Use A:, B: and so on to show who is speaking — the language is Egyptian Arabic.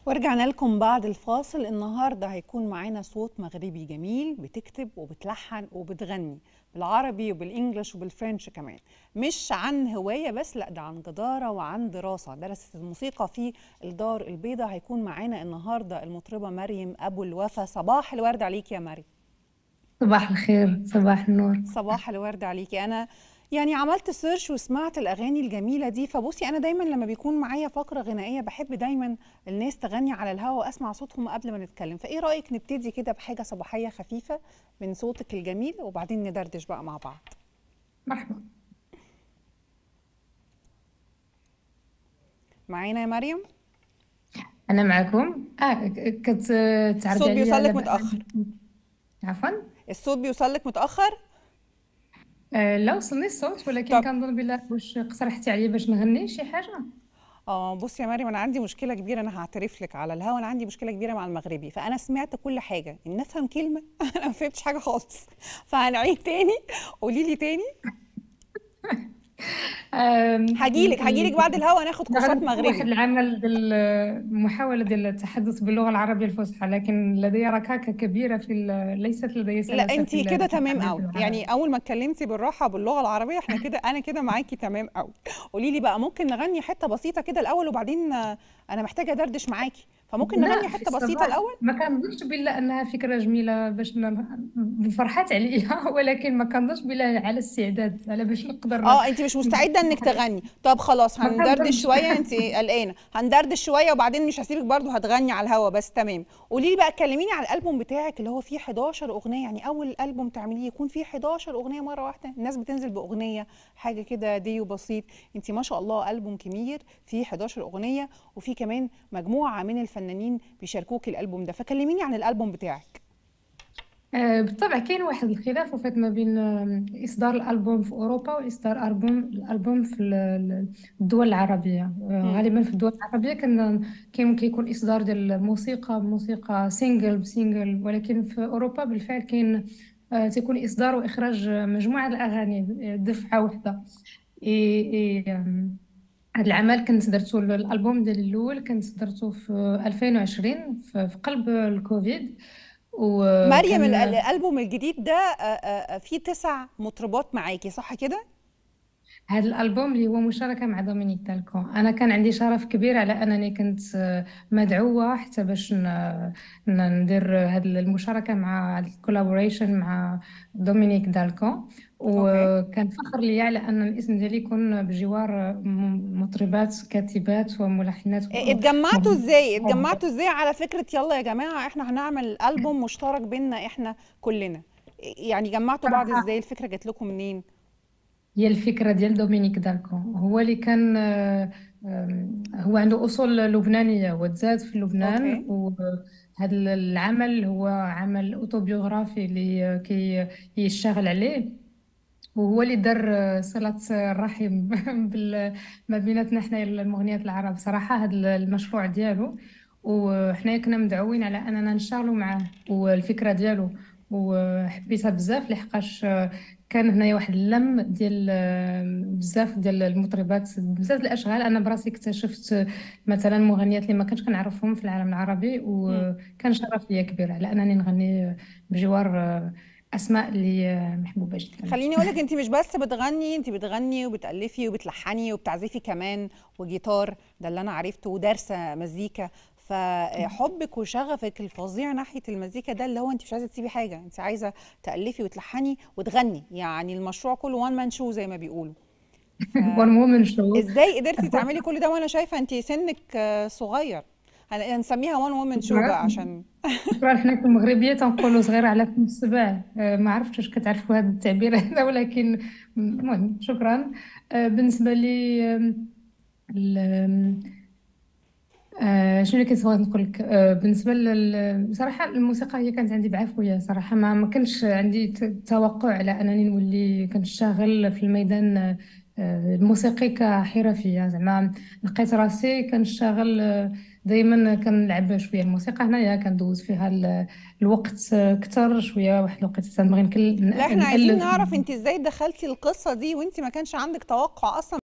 A: ورجعنا لكم بعد الفاصل النهارده هيكون معانا صوت مغربي جميل بتكتب وبتلحن وبتغني بالعربي وبالانجلش وبالفرنش كمان مش عن هوايه بس لا ده عن جداره وعن دراسه درست الموسيقى في الدار البيضاء هيكون معانا النهارده المطربه مريم ابو الوفا صباح الورد عليك يا مريم
B: صباح الخير صباح النور
A: صباح الورد عليكي انا يعني عملت سيرش وسمعت الاغاني الجميله دي فبصي انا دايما لما بيكون معايا فقره غنائيه بحب دايما الناس تغني على الهوا واسمع صوتهم قبل ما نتكلم فايه رايك نبتدي كده بحاجه صباحيه خفيفه من صوتك الجميل وبعدين ندردش بقى مع بعض
B: مرحبا
A: معانا يا مريم
B: انا معكم اه كنت تعرضي
A: الصوت
B: عليا
A: بيوصل لك
B: على
A: متاخر
B: عفوا
A: الصوت بيوصل لك متاخر
B: آه لا وصلني الصوت ولكن
A: طب
B: كنظن بلا واش اقترحتي عليا باش نغني شي حاجه
A: اه بصي يا مريم انا عندي مشكله كبيره انا هعترف لك على الهوا انا عندي مشكله كبيره مع المغربي فانا سمعت كل حاجه ان افهم كلمه انا ما فهمتش حاجه خالص فهنعيد تاني قولي لي تاني
B: آم،
A: هجيلك هجيلك بعد الهوا ناخد كورسات
B: نغني واحد
A: مغربي
B: العمل ديال محاولة ديال التحدث باللغة العربية الفصحى لكن لدي ركاكة كبيرة في ال- ليست لدي
A: لا
B: سلاسة
A: انت
B: في ال-
A: كده
B: في
A: تمام
B: التحدث
A: قوي
B: بالعربية
A: يعني اول ما اتكلمتي بالراحه باللغه العربيه احنا كده انا كده معاكي تمام قوي قولي لي بقى ممكن نغني حته بسيطه كده الاول وبعدين آه، انا محتاجه ادردش معاكي فممكن نغني
B: لا في
A: حته بسيطه
B: الصباح
A: الاول
B: ما كنظنش بلا انها فكره جميله باش ن- فرحات عليا ولكن ما كنظنش بلا على استعداد على باش نقدر
A: اه انت مش مستعده انك تغني طب خلاص
B: ما
A: هندردش
B: كنظنش
A: شويه انت قلقانه هندردش شويه وبعدين مش هسيبك برضو هتغني على الهوا بس تمام قولي لي بقى كلميني على الالبوم بتاعك اللي هو فيه 11 اغنيه يعني اول البوم تعمليه يكون فيه 11 اغنيه مره واحده الناس بتنزل باغنيه حاجه كده ديو بسيط انت ما شاء الله البوم كبير فيه 11 اغنيه وفيه كمان مجموعه من الفنانين بيشاركوك الالبوم ده فكلميني عن الالبوم بتاعك
B: آه، بالطبع كاين واحد الخلاف وفات ما بين آه، إصدار الألبوم في أوروبا وإصدار ألبوم الألبوم في ال- ال- الدول العربية آه،
A: مم.
B: غالبا في الدول العربية كان كان كيكون إصدار ديال الموسيقى موسيقى سينجل بسينجل ولكن في أوروبا بالفعل كاين آه، تيكون إصدار وإخراج مجموعة الأغاني دفعة واحدة إي إي آم، هذا العمل كنت درتو الألبوم ديالي الأول كنت درتو في 2020 في في قلب الكوفيد
A: مريم ال- ال-
B: وكان
A: الالبوم الجديد ده آه، آه، آه، فيه تسع مطربات معاكي صح كده
B: هذا الألبوم اللي هو مشاركة مع دومينيك دالكو أنا كان عندي شرف كبير على أنني كنت آه، مدعوة حتى باش ن- ن- ندير هذه المشاركة مع الكولابوريشن مع دومينيك دالكو
A: اوكي
B: وكان فخر لي على أن الاسم ديالي يكون بجوار م- مطربات كاتبات وملحنات
A: إيه، اتجمعتوا ازاي
B: ومغنيات
A: اتجمعتوا ازاي على فكرة يلا يا جماعة احنا هنعمل ألبوم مشترك بيننا احنا كلنا إيه، يعني جمعتوا بعض
B: صراحة
A: ازاي الفكرة جات لكم منين
B: هي الفكرة ديال دومينيك دالكو هو اللي كان آه، آم، هو عنده أصول لبنانية وتزاد في لبنان
A: اوكي
B: وهذا العمل هو عمل أوتوبيوغرافي اللي كي يشتغل عليه وهو اللي دار آه، صلة الرحم بال- ما بيناتنا حنا المغنيات العرب صراحة هذا المشروع ديالو وحنا كنا مدعوين على أننا نشتغلوا معاه والفكرة ديالو وحبيتها بزاف لحقاش آه، كان هنايا واحد اللم ديال آه، بزاف ديال المطربات بزاف ديال الاشغال انا براسي اكتشفت آه، مثلا مغنيات اللي ما كنتش كنعرفهم في العالم العربي
A: مم.
B: وكان شرف ليا كبير على انني نغني بجوار آه، اسماء اللي آه، محبوبه جدا
A: خليني اقولك انت مش بس بتغني انت بتغني وبتألفي وبتلحني وبتعزفي كمان وجيتار ده اللي انا عرفته ودارسة مزيكا فحبك وشغفك الفظيع ناحية المزيكا ده اللي هو انت مش عايزة تسيبي حاجة انت عايزة تألفي وتلحني وتغني يعني المشروع كله وان مان شو زي ما بيقولوا ف
B: وان وومن شو
A: ازاي قدرتي تعملي كل ده وانا شايفه انت سنك آه، صغير هن- هنسميها وان وومن شو بقى عشان
B: شكرا حنا كمغربيه تنقولوا صغير على فم السبع آه، ما عرفتش واش كتعرفوا هذا التعبير هذا ولكن المهم شكرا آه، بالنسبه لي آم، ال- آه شنو اللي كنت بغيت نقول لك آه بالنسبه لل صراحه الموسيقى هي كانت عندي بعفويه صراحه ما ما كانش عندي ت- توقع على انني نولي كنشتغل في الميدان آه الموسيقي كحرفيه زعما لقيت راسي كنشتغل آه، دايما كنلعب شويه الموسيقى هنايا كندوز فيها ال- الوقت اكثر شويه واحد الوقت تنبغي نكل-
A: لا احنا عايزين
B: نألف
A: نعرف انت ازاي دخلتي القصه دي وانت ما كانش عندك توقع اصلا